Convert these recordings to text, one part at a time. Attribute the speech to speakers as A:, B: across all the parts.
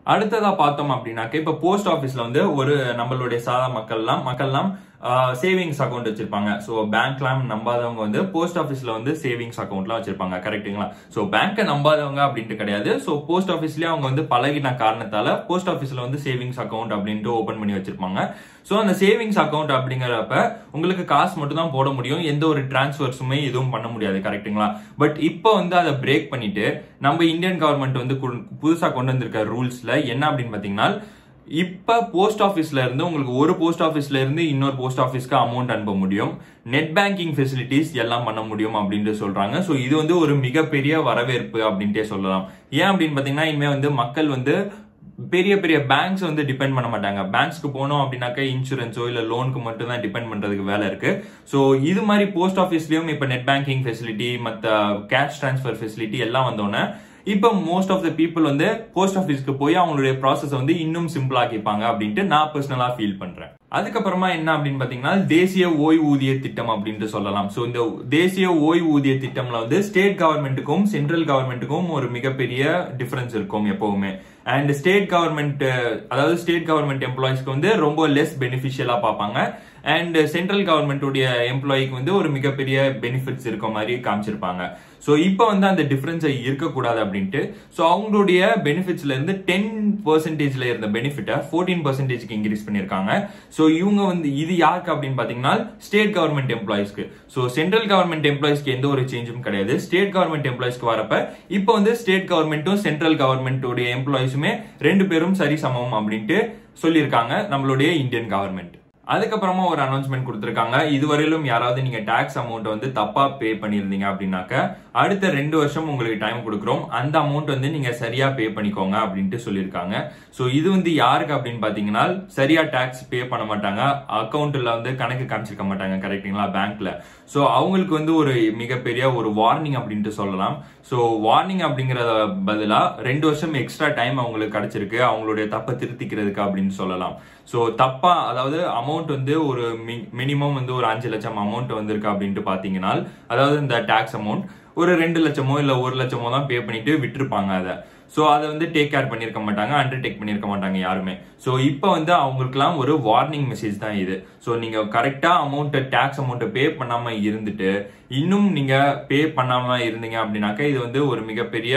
A: அடுத்ததா பார்த்தோம் அப்படின்னாக்க இப்ப போஸ்ட் ஆபீஸ்ல வந்து ஒரு நம்மளுடைய சாதா மக்கள்லாம் மக்கள்லாம் சேவிங்ஸ் அக்கௌண்ட் வச்சிருப்பாங்க ஸோ பேங்க்லாம் நம்பாதவங்க வந்து போஸ்ட் ஆஃபீஸ்ல வந்து சேவிங்ஸ் அக்கௌண்ட்லாம் வச்சிருப்பாங்க கரெக்ட்டுங்களா ஸோ பேங்கை நம்பாதவங்க அப்படின்ட்டு கிடையாது ஸோ போஸ்ட் ஆஃபீஸ்லயே அவங்க வந்து பழகின காரணத்தால போஸ்ட் ஆஃபீஸ்ல வந்து சேவிங்ஸ் அக்கௌண்ட் அப்படின்ட்டு ஓபன் பண்ணி வச்சிருப்பாங்க ஸோ அந்த சேவிங்ஸ் அக்கௌண்ட் அப்படிங்கிறப்ப உங்களுக்கு காசு மட்டும் தான் போட முடியும் எந்த ஒரு டிரான்ஸ்ஃபர்ஸுமே எதுவும் பண்ண முடியாது கரெக்ட்டுங்களா பட் இப்போ வந்து அதை பிரேக் பண்ணிட்டு நம்ம இந்தியன் கவர்மெண்ட் வந்து கு- புதுசா கொண்டு வந்திருக்க ரூல்ஸ்ல என்ன அப்படின்னு பாத்தீங்கன்னா இப்ப போஸ்ட் ஆபீஸ்ல இருந்து உங்களுக்கு ஒரு போஸ்ட் ஆபீஸ்ல இருந்து இன்னொரு போஸ்ட் ஆபீஸ்க்கு அமௌண்ட் அனுப்ப முடியும் நெட் பேங்கிங் ஃபெசிலிட்டிஸ் எல்லாம் பண்ண முடியும் அப்படின்ட்டு சொல்றாங்க ஸோ இது வந்து ஒரு மிகப்பெரிய வரவேற்பு அப்படின்ட்டே சொல்லலாம் ஏன் அப்படின்னு பாத்தீங்கன்னா இனிமே வந்து மக்கள் வந்து பெரிய பெரிய பேங்க்ஸ் வந்து டிபெண்ட் பண்ண மாட்டாங்க பேங்க்ஸ்க்கு போனோம் அப்படின்னாக்கா இன்சூரன்ஸோ இல்ல லோனுக்கு மட்டும் தான் டிபெண்ட் பண்றதுக்கு வேலை இருக்கு ஸோ இது மாதிரி போஸ்ட் ஆஃபீஸ்லயும் இப்ப நெட் பேங்கிங் ஃபெசிலிட்டி மத்த கேஷ் டிரான்ஸ்ஃபர் ஃபெசிலிட்டி எல்லாம் வந்தோடனே இப்போ மோஸ்ட் ஆஃப் த பீப்புள் வந்து போஸ்ட் ஆஃபீஸ்க்கு போய் அவங்களுடைய ப்ராசஸ் வந்து இன்னும் சிம்பிள் ஆக்கிப்பாங்க அப்படின்ட்டு நான் பர்சனலா ஃபீல் பண்றேன் அதுக்கப்புறமா என்ன அப்படின்னு பாத்தீங்கன்னா தேசிய ஓய்வூதிய திட்டம் அப்படின்ட்டு சொல்லலாம் சோ இந்த தேசிய ஓய்வூதிய திட்டம்ல வந்து ஸ்டேட் கவர்மெண்ட்டுக்கும் சென்ட்ரல் கவர்மெண்ட்டுக்கும் ஒரு மிகப்பெரிய டிஃபரன்ஸ் இருக்கும் எப்பவுமே அண்ட் ஸ்டேட் கவர்மெண்ட் அதாவது ஸ்டேட் கவர்மெண்ட் எம்ப்ளாயிஸ்க்கு வந்து ரொம்ப லெஸ் பெனிஃபிஷியலா பார்ப்பாங்க அண்ட் சென்ட்ரல் கவர்மெண்ட்டுடைய எம்ப்ளாய்க்கு வந்து ஒரு மிகப்பெரிய பெனிஃபிட்ஸ் இருக்க மாதிரி காமிச்சிருப்பாங்க ஸோ இப்போ வந்து அந்த டிஃபரன்ஸ் இருக்கக்கூடாது அப்படின்ட்டு ஸோ அவங்களுடைய பெனிஃபிட்ஸ்ல இருந்து டென் பர்சன்டேஜ்ல இருந்த பெனிஃபிட்டை ஃபோர்டீன் பர்சன்டேஜ்க்கு இன்க்ரீஸ் பண்ணியிருக்காங்க ஸோ இவங்க வந்து இது யாருக்கு அப்படின்னு பார்த்தீங்கன்னா ஸ்டேட் கவர்மெண்ட் எம்ப்ளாயிஸ்க்கு ஸோ சென்ட்ரல் கவர்மெண்ட் எம்ப்ளாயிஸ்க்கு எந்த ஒரு சேஞ்சும் கிடையாது ஸ்டேட் கவர்மெண்ட் எம்ப்ளாயிஸ்க்கு வரப்ப இப்போ வந்து ஸ்டேட் கவர்மெண்ட்டும் சென்ட்ரல் கவர்மெண்ட்டுடைய எம்ப்ளாயிஸுமே ரெண்டு பேரும் சரி சமம் அப்படின்ட்டு சொல்லியிருக்காங்க நம்மளுடைய இந்தியன் கவர்மெண்ட் அதுக்கப்புறமா ஒரு அனௌன்ஸ்மெண்ட் கொடுத்திருக்காங்க இதுவரையிலும் யாராவது நீங்க டாக்ஸ் அமௌண்ட் வந்து தப்பா பே பண்ணியிருந்தீங்க அப்படின்னாக்க அடுத்த ரெண்டு வருஷம் உங்களுக்கு டைம் கொடுக்குறோம் அந்த அமௌண்ட் வந்து நீங்க சரியா பே பண்ணிக்கோங்க அப்படின்ட்டு சொல்லியிருக்காங்க ஸோ இது வந்து யாருக்கு அப்படின்னு பாத்தீங்கன்னா சரியா டாக்ஸ் பே பண்ண மாட்டாங்க அக்கௌண்ட்ல வந்து கணக்கு காமிச்சிருக்க மாட்டாங்க கரெக்டுங்களா பேங்க்ல ஸோ அவங்களுக்கு வந்து ஒரு மிகப்பெரிய ஒரு வார்னிங் அப்படின்ட்டு சொல்லலாம் ஸோ வார்னிங் அப்படிங்கறத பதிலா ரெண்டு வருஷம் எக்ஸ்ட்ரா டைம் அவங்களுக்கு கிடைச்சிருக்கு அவங்களுடைய தப்பை திருத்திக்கிறதுக்கு அப்படின்னு சொல்லலாம் ஸோ தப்பா அதாவது அமௌண்ட் வந்து ஒரு மினிமம் வந்து ஒரு அஞ்சு லட்சம் அமௌண்ட் வந்திருக்கு அப்படின்ட்டு பாத்தீங்கன்னா அதாவது இந்த டாக்ஸ் அமௌண்ட் ஒரு ரெண்டு லட்சமோ இல்ல ஒரு லட்சமோ தான் பே பண்ணிட்டு விட்டுருப்பாங்க அதை ஸோ அதை வந்து டேக் கேர் பண்ணியிருக்க மாட்டாங்க அண்டர்டேக் பண்ணியிருக்க மாட்டாங்க யாருமே ஸோ இப்போ வந்து அவங்களுக்குலாம் ஒரு வார்னிங் மெசேஜ் தான் இது ஸோ நீங்க கரெக்டா அமௌண்ட் டேக்ஸ் அமௌண்ட்டை பே பண்ணாம இருந்துட்டு இன்னும் நீங்க பே பண்ணாம இருந்தீங்க அப்படின்னாக்க இது வந்து ஒரு மிகப்பெரிய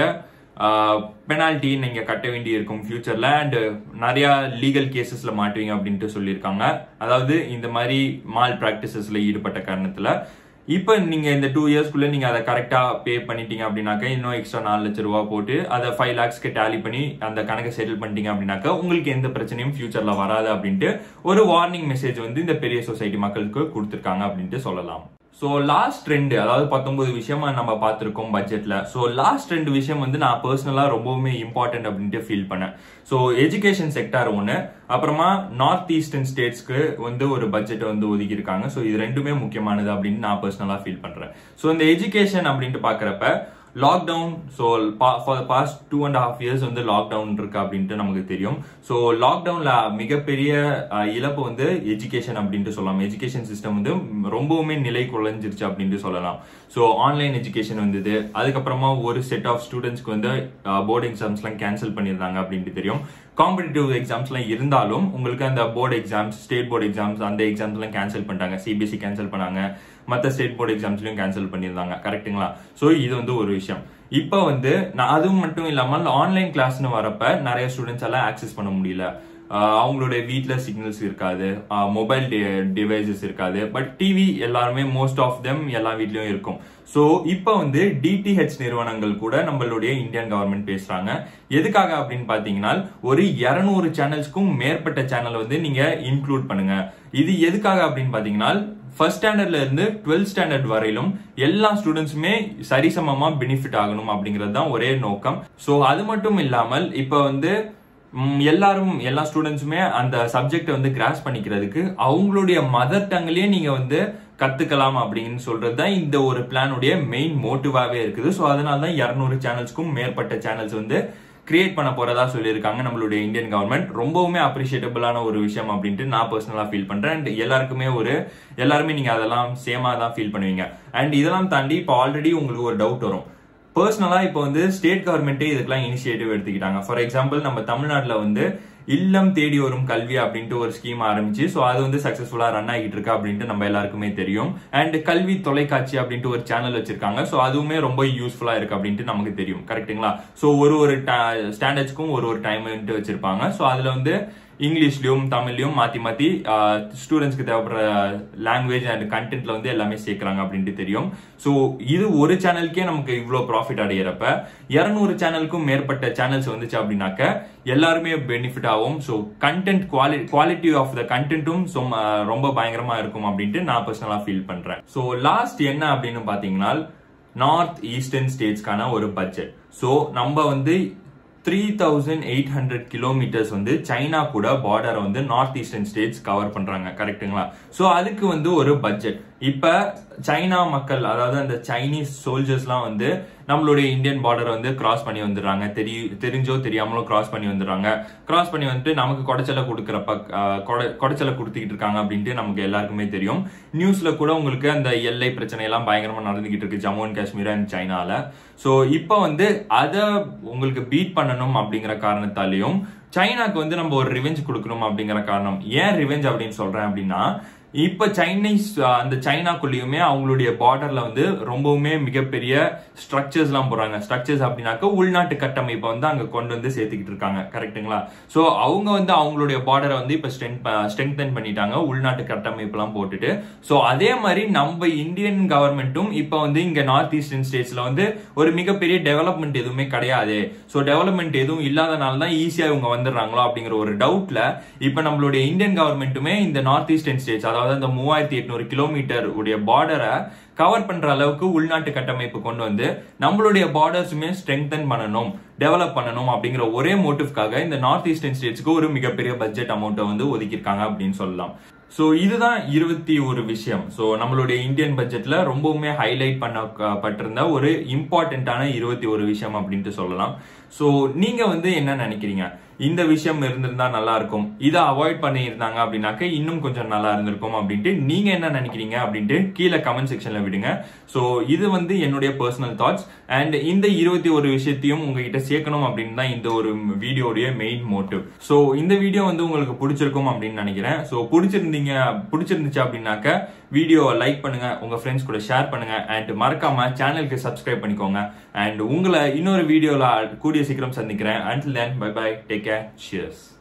A: பெனால்ட்டி நீங்க கட்ட வேண்டி இருக்கும் ஃபியூச்சர்ல அண்ட் நிறைய லீகல் கேசஸ்ல மாட்டுவீங்க அப்படின்ட்டு சொல்லியிருக்காங்க அதாவது இந்த மாதிரி மால் பிராக்டிசஸ்ல ஈடுபட்ட காரணத்துல இப்போ நீங்க இந்த டூ இயர்ஸ்க்குள்ள நீங்க அதை கரெக்டா பே பண்ணிட்டீங்க அப்படின்னாக்க இன்னும் எக்ஸ்ட்ரா நாலு லட்ச ரூபா போட்டு அதை ஃபைவ் லேக்ஸ்க்கு டேலி பண்ணி அந்த கணக்கை செட்டில் பண்ணிட்டீங்க அப்படின்னாக்க உங்களுக்கு எந்த பிரச்சனையும் ஃபியூச்சர்ல வராது அப்படின்ட்டு ஒரு வார்னிங் மெசேஜ் வந்து இந்த பெரிய சொசைட்டி மக்களுக்கு கொடுத்துருக்காங்க அப்படின்ட்டு சொல்லலாம் ஸோ லாஸ்ட் ரெண்டு அதாவது பத்தொன்பது விஷயமா நம்ம பார்த்துருக்கோம் பட்ஜெட்ல ஸோ லாஸ்ட் ரெண்டு விஷயம் வந்து நான் பர்சனலாக ரொம்பவுமே இம்பார்ட்டன்ட் அப்படின்ட்டு ஃபீல் பண்ணேன் ஸோ எஜுகேஷன் செக்டார் ஒன்று அப்புறமா நார்த் ஈஸ்டர்ன் ஸ்டேட்ஸ்க்கு வந்து ஒரு பட்ஜெட் வந்து ஒதுக்கி இருக்காங்க ஸோ இது ரெண்டுமே முக்கியமானது அப்படின்னு நான் பர்சனலாக ஃபீல் பண்றேன் ஸோ இந்த எஜுகேஷன் அப்படின்ட்டு பார்க்குறப்ப lockdown so far past two and half years வந்து லாக்டவுன் இருக்கு அப்படின்ட்டு நமக்கு தெரியும் ஸோ லாக்டவுன்ல மிகப்பெரிய அஹ், இழப்பு வந்து எஜுகேஷன் அப்படின்ட்டு சொல்லலாம் எஜுகேஷன் சிஸ்டம் வந்து ரொம்பவுமே நிலை குலைஞ்சிருச்சு அப்படின்ட்டு சொல்லலாம் ஸோ ஆன்லைன் எஜுகேஷன் வந்தது அதுக்கப்புறமா ஒரு செட் ஆஃப் ஸ்டூடெண்ட்ஸ்க்கு வந்து போர்டு எக்ஸாம்ஸ்லாம் கேன்சல் பண்ணியிருந்தாங்க அப்படின்ட்டு தெரியும் காம்படிட்டிவ் எக்ஸாம்ஸ்லாம் இருந்தாலும் உங்களுக்கு அந்த board exams state board exams அந்த எக்ஸாம்ஸ்லாம் கேன்சல் பண்ணிட்டாங்க சிபிஎஸ்சி கேன்சல் பண்ணாங்க மற்ற ஸ்டேட் போர்டு எக்ஸாம்ஸ்லயும் கேன்சல் பண்ணியிருந்தாங்க கரெக்ட்டுங்களா ஸோ இது வந்து ஒரு விஷயம் இப்போ வந்து நான் அதுவும் மட்டும் இல்லாமல் ஆன்லைன் கிளாஸ்னு வரப்ப நிறைய ஸ்டூடெண்ட்ஸ் எல்லாம் ஆக்சஸ் பண்ண முடியல ஆஹ் அவங்களுடைய வீட்டில் சிக்னல்ஸ் இருக்காது மொபைல் டிவைசஸ் இருக்காது பட் டிவி எல்லாருமே மோஸ்ட் ஆஃப் தெம் எல்லா வீட்லயும் இருக்கும் ஸோ இப்போ வந்து டிடிஹெச் நிறுவனங்கள் கூட நம்மளுடைய இந்தியன் கவர்மெண்ட் பேசுறாங்க எதுக்காக அப்படின்னு பாத்தீங்கன்னா ஒரு இருநூறு சேனல்ஸ்க்கும் மேற்பட்ட சேனல் வந்து நீங்க இன்க்ளூட் பண்ணுங்க இது எதுக்காக அப்படின்னு பாத்தீங்கன்னா ஃபர்ஸ்ட் ஸ்டாண்டர்ட்ல இருந்து டுவெல்த் ஸ்டாண்டர்ட் வரையிலும் எல்லா ஸ்டூடெண்ட்ஸுமே சரிசமமா பெனிஃபிட் ஆகணும் அப்படிங்கிறது தான் ஒரே நோக்கம் ஸோ அது மட்டும் இல்லாமல் இப்போ வந்து ம், எல்லாரும் எல்லா ஸ்டூடெண்ட்ஸுமே அந்த சப்ஜெக்டை வந்து கிராஸ் பண்ணிக்கிறதுக்கு அவங்களுடைய மதர் டங்லயே நீங்க வந்து கத்துக்கலாம் அப்படின்னு சொல்றது தான் இந்த ஒரு பிளானுடைய மெயின் மோட்டிவாவே இருக்குது ஸோ அதனால தான் இரநூறு சேனல்ஸ்க்கும் மேற்பட்ட சேனல்ஸ் வந்து கிரியேட் பண்ண போறதா சொல்லியிருக்காங்க நம்மளுடைய இந்தியன் கவர்மெண்ட் ரொம்பவுமே அப்ரிஷியேட்டபிளான ஒரு விஷயம் அப்படின்ட்டு நான் பர்சனலா ஃபீல் பண்றேன் அண்ட் எல்லாருக்குமே ஒரு எல்லாருமே நீங்க அதெல்லாம் சேமா தான் ஃபீல் பண்ணுவீங்க அண்ட் இதெல்லாம் தாண்டி இப்போ ஆல்ரெடி உங்களுக்கு ஒரு டவுட் வரும் பர்சனலா இப்போ வந்து ஸ்டேட் கவர்மெண்ட்டே இதுக்கெல்லாம் இனிஷியேட்டிவ் எடுத்துக்கிட்டாங்க ஃபார் எக்ஸாம்பிள் நம்ம தமிழ்நாட்டுல வந்து இல்லம் தேடி வரும் கல்வி அப்படின்ட்டு ஒரு ஸ்கீம் ஆரம்பிச்சு ஸோ அது வந்து சக்சஸ்ஃபுல்லா ரன் ஆகிட்டு இருக்கு அப்படின்ட்டு நம்ம எல்லாருக்குமே தெரியும் அண்ட் கல்வி தொலைக்காட்சி அப்படின்ட்டு ஒரு சேனல் வச்சிருக்காங்க ஸோ அதுவுமே ரொம்ப யூஸ்ஃபுல்லா இருக்கு அப்படின்ட்டு நமக்கு தெரியும் கரெக்ட்டுங்களா ஸோ ஒரு ஒரு ஸ்டாண்டர்ட்ஸ்க்கும் ஒரு ஒரு டைம் வச்சிருப்பாங்க ஸோ அதுல வந்து இங்கிலீஷ்லயும் தமிழ்லயும் மாத்தி மாத்தி ஸ்டூடெண்ட்ஸ்க்கு தேவைப்படுற லாங்குவேஜ் அண்ட் கண்டென்ட்ல வந்து எல்லாமே சேர்க்கறாங்க அப்படின்ட்டு தெரியும் ஸோ இது ஒரு சேனலுக்கே நமக்கு இவ்வளோ ப்ராஃபிட் அடையிறப்ப இரநூறு சேனலுக்கும் மேற்பட்ட சேனல்ஸ் வந்துச்சு அப்படின்னாக்க எல்லாருமே பெனிஃபிட் ஆகும் so content quali quality of the கண்டென்ட்டும் ரொம்ப பயங்கரமா இருக்கும் அப்படின்ட்டு நான் பர்சனலா ஃபீல் பண்றேன் ஸோ லாஸ்ட் என்ன அப்படின்னு பாத்தீங்கன்னா நார்த் ஈஸ்டர்ன் ஸ்டேட்ஸ்க்கான ஒரு பட்ஜெட் ஸோ நம்ம வந்து three thousand eight hundred kilometres வந்து சைனா கூட பார்டரை வந்து நார்த் ஈஸ்டர்ன் ஸ்டேட்ஸ் கவர் பண்றாங்க கரெக்ட்டுங்களா ஸோ அதுக்கு வந்து ஒரு பட்ஜெட் இப்ப சைனா மக்கள் அதாவது அந்த சைனீஸ் சோல்ஜர்ஸ்லாம் வந்து நம்மளுடைய இந்தியன் பார்டரை வந்து கிராஸ் பண்ணி வந்துடுறாங்க தெரிய தெரிஞ்சோ தெரியாமலோ கிராஸ் பண்ணி வந்துடுறாங்க கிராஸ் பண்ணி வந்துட்டு நமக்கு குடைச்சலை கொடுக்குறப்ப குடைச்சலை கொடுத்துக்கிட்டு இருக்காங்க அப்படின்ட்டு நமக்கு எல்லாருக்குமே தெரியும் நியூஸ்ல கூட உங்களுக்கு அந்த எல்லை பிரச்சனை எல்லாம் பயங்கரமா நடந்துகிட்டு இருக்கு ஜம்மு அண்ட் காஷ்மீர் அண்ட் சைனால ஸோ இப்போ வந்து அதை உங்களுக்கு பீட் பண்ணணும் அப்படிங்கிற காரணத்தாலையும் சைனாக்கு வந்து நம்ம ஒரு ரிவெஞ்ச் கொடுக்கணும் அப்படிங்கிற காரணம் ஏன் ரிவெஞ்ச் அப்படின்னு சொல்றேன் அப்படின்னா இப்ப சைனீஸ் அந்த சைனாக்குள்ளேயுமே அவங்களுடைய பார்டர்ல வந்து ரொம்பவுமே மிகப்பெரிய ஸ்ட்ரக்சர்ஸ் எல்லாம் போறாங்க ஸ்ட்ரக்சர்ஸ் அப்படின்னாக்க உள்நாட்டு கட்டமைப்பை வந்து அங்க கொண்டு வந்து சேர்த்துக்கிட்டு இருக்காங்க கரெக்ட்டுங்களா சோ அவங்க வந்து அவங்களுடைய பார்டரை வந்து இப்ப ஸ்ட்ரெங்தன் பண்ணிட்டாங்க உள்நாட்டு கட்டமைப்பு எல்லாம் போட்டுட்டு சோ அதே மாதிரி நம்ம இந்தியன் கவர்மெண்ட்டும் இப்ப வந்து இங்க நார்த் ஈஸ்டர்ன் ஸ்டேட்ஸ்ல வந்து ஒரு மிகப்பெரிய டெவலப்மெண்ட் எதுவுமே கிடையாது சோ டெவலப்மெண்ட் எதுவும் இல்லாதனால தான் ஈஸியா இவங்க வந்துடுறாங்களோ அப்படிங்கிற ஒரு டவுட்ல இப்ப நம்மளுடைய இந்தியன் கவர்மெண்ட்டுமே இந்த நார்த் ஈஸ்டர்ன் ஸ்டேட்ஸ் அதாவது அந்த மூவாயிரத்தி எட்நூறு கிலோமீட்டர் உடைய பார்டரை கவர் பண்ற அளவுக்கு உள்நாட்டு கட்டமைப்பு கொண்டு வந்து நம்மளுடைய பார்டர்ஸுமே ஸ்ட்ரெங்தன் பண்ணணும் டெவலப் பண்ணணும் அப்படிங்கிற ஒரே மோட்டிவ்காக இந்த நார்த் ஈஸ்டர்ன் ஸ்டேட்ஸ்க்கு ஒரு மிகப்பெரிய பட்ஜெட் அமௌண்ட்டை வந்து ஒதுக்கியிருக்காங்க அப்படின்னு சொல்லலாம் ஸோ இதுதான் இருபத்தி ஒரு விஷயம் ஸோ நம்மளுடைய இந்தியன் பட்ஜெட்ல ரொம்பவுமே ஹைலைட் பண்ணப்பட்டிருந்த ஒரு இம்பார்ட்டன்டான இருபத்தி ஒரு விஷயம் அப்படின்ட்டு சொல்லலாம் ஸோ நீங்க வந்து என்ன நினைக்கிறீங்க இந்த விஷயம் இருந்திருந்தா நல்லா இருக்கும் இதை அவாய்ட் பண்ணியிருந்தாங்க அப்படின்னாக்க இன்னும் கொஞ்சம் நல்லா இருந்திருக்கும் அப்படின்ட்டு நீங்க என்ன நினைக்கிறீங்க அப்படின்ட்டு கீழே கமெண்ட் செக்ஷன்ல விடுங்க ஸோ இது வந்து என்னுடைய பர்சனல் தாட்ஸ் அண்ட் இந்த இருபத்தி ஒரு விஷயத்தையும் உங்ககிட்ட சேர்க்கணும் அப்படின்னு தான் இந்த ஒரு வீடியோடைய மெயின் மோட்டிவ் ஸோ இந்த வீடியோ வந்து உங்களுக்கு பிடிச்சிருக்கும் அப்படின்னு நினைக்கிறேன் ஸோ பிடிச்சிருந்தீங்க பிடிச்சிருந்துச்சு அப்படின்னாக்க வீடியோவை லைக் பண்ணுங்க உங்க ஃப்ரெண்ட்ஸ் கூட ஷேர் பண்ணுங்க அண்ட் மறக்காம சேனலுக்கு சப்ஸ்கிரைப் பண்ணிக்கோங்க அண்ட் உங்களை இன்னொரு வீடியோல கூடிய சீக்கிரம் சந்திக்கிறேன் until then bye bye take care cheers